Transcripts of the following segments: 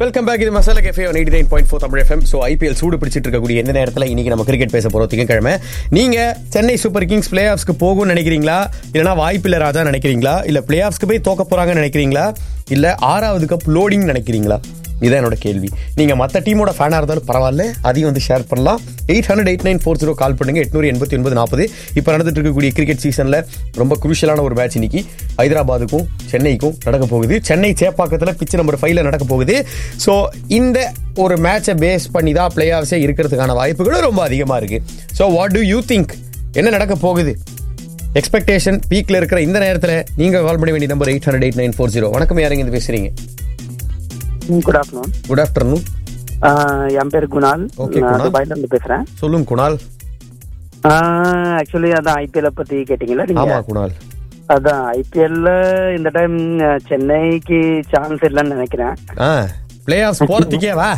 Welcome back இது masala cafe one eighty nine point four Tamil FM so IPL சூடு பிடிச்சிட்டு இருக்கக்கூடிய எந்த நேரத்தில் இன்னைக்கு நம்ம கிரிக்கெட் பேச போறோம் திங்கக்கிழமை நீங்க சென்னை சூப்பர் கிங்ஸ் பிளே ஆஃப்ஸ்க்கு போகும்னு நினைக்கிறீங்களா இல்லைனா வாய்ப்பில்லை ராஜா நினைக்கிறீங்களா இல்ல பிளே ஆஃப்ஸ்க்கு போய் தோக்க போறாங்கன்னு நினைக்கிறீங்களா இல்ல ஆறாவது கப் லோடிங் நினைக்கிறீங்களா இதான் என்னோட கேள்வி நீங்க மற்ற டீமோட ஃபேனா இருந்தாலும் பரவாயில்ல அதையும் வந்து ஷேர் பண்ணலாம் eight hundred eight nine four zero call பண்ணுங்க எட்நூறு எண்பத்தி ஒன்பது நாற்பது இப்போ நடந்துட்டு இருக்கக்கூடிய கிரிக்கெட் சீசன்ல ரொம்ப குரூஷியலான ஒரு மேட்ச் இன்னைக்கு ஹைதராபாத்துக்கும் சென்னைக்கும் நடக்க போகுது சென்னை சேப்பாக்கத்தில் பிச்சு நம்பர் ஃபைவ்ல நடக்க போகுது ஸோ இந்த ஒரு மேட்சை பேஸ் பண்ணி தான் பிளே ஆஃப்ஸே இருக்கிறதுக்கான வாய்ப்புகளும் ரொம்ப அதிகமாக இருக்கு so what do you think என்ன நடக்க போகுது எக்ஸ்பெக்டேஷன் பீக்ல இருக்கிற இந்த நேரத்தில் நீங்க கால் பண்ண வேண்டிய number eight hundred eight nine four zero வணக்கம் யாருங்க இருந்து பேசுறீங்க குட் ஆஃப்டர்நூன் குட் ஆஃப்டர்நூன் என் பேர் குணால் Okay, நான் குணால். துபாயில இருந்து பேசுறேன் சொல்லுங்க குணால் ஆக்சுவலி அதான் ஐபிஎல் பத்தி கேட்டீங்களா நீங்க ஆமா குணால் அதான் ஐபிஎல்ல இந்த டைம் சென்னைக்கு சான்ஸ் இல்லைன்னு நினைக்கிறேன் ஆ பிளே ஆஃப் போறதுக்கே வா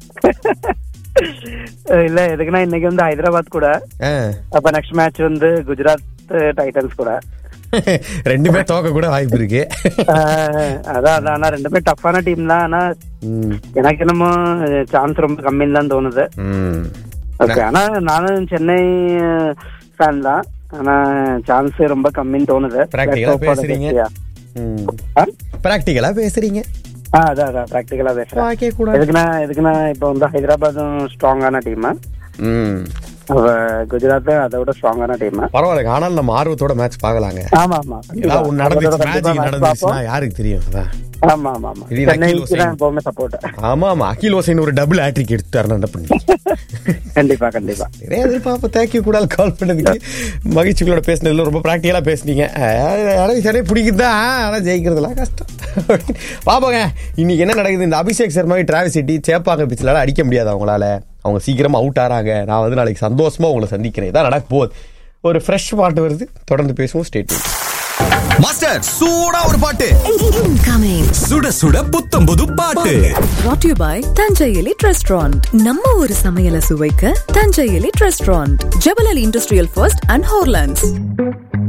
இல்ல எதுக்குன்னா இன்னைக்கு வந்து ஹைதராபாத் கூட ஆ. அப்ப நெக்ஸ்ட் மேட்ச் வந்து குஜராத் டைட்டன்ஸ் கூட ரெண்டுமே தோக்க கூட வாய்ப்பு இருக்கு ஆஹ், அதான் அதான் ஆனா ரெண்டுமே டஃப்பான டீம் தான் ஆனா ம், எனக்கு என்னமோ சான்ஸ் ரொம்ப கம்மின்னு தான் தோணுது ம். ஓகே ஆனா நானும் சென்னை ஃபேன் தான் ஆனா சான்ஸ் ரொம்ப கம்மின்னு தோணுது Practical ah Let's hope for the பேசுறீங்க. best, yeah. ம். ஆ? பிராக்டிக்கலா பேசுறீங்க ஆ, அதான் அதான் ப்ராக்டிக்கலா பேசுறேன் வாக்கே கூட எதுக்குன்னா எதுக்குன்னா இப்போ வந்து ஹைதராபாத்தும் ஸ்ட்ராங்கான டீம் ம் குஜராத் அதை விட ஸ்ட்ராங்கான டீம் பரவாயில்ல ஆனால் நம்ம ஆர்வத்தோட மேட்ச் பார்க்கலாங்க ஆமா ஆமா ஏதாவது ஒண்ணு நடந்துச்சு அதோட கண்டிப்பா மேஜிக் match நடந்துச்சுன்னா பார்ப்போம். யாருக்கு தெரியும் அதான் ஆமா ஆமா ஆமா இது அகில் சென்னைக்கு ஹுசைன். தான் எப்பவுமே சப்போர்ட் ஆமா ஆமா அகில் ஹோசைன் ஒரு டபுள் ஹேட்ரிக் எடுத்தாருன்னு என்ன பண்ணி கண்டிப்பா கண்டிப்பா நிறைய எதிர்பார்ப்பு தேங்க்யூ கூட கால் பண்ணதுக்கு மகிழ்ச்சிகளோட பேசினதுல ரொம்ப ப்ராக்டிக்கலா பேசுனீங்க ஆனால் சரி பிடிக்குதா ஆனால் ஜெயிக்கிறதுலாம் கஷ்டம் பாப்போங்க இன்னைக்கு என்ன நடக்குது இந்த அபிஷேக் சர்மாவை டிராவல் சிட்டி சேப்பாங்க பிச்சிலால அடிக்க முடியாது அவங்களால அவங்க சீக்கிரமா அவுட் ஆறாங்க நான் வந்து நாளைக்கு சந்தோஷமா உங்களை சந்திக்கிறேன் இதான் நடக்க போகுது ஒரு ஃப்ரெஷ் பாட்டு வருது தொடர்ந்து பேசுவோம் ஸ்டேட் மாஸ்டர் சூடா ஒரு பாட்டு Incoming. சுட சுட புத்தம் புது பாட்டு Brought to you by Thanjai elite restaurant நம்ம ஒரு சமையலை சுவைக்க Thanjai elite restaurant Jebel Ali industrial first and ஹோர்லாண்ட்ஸ்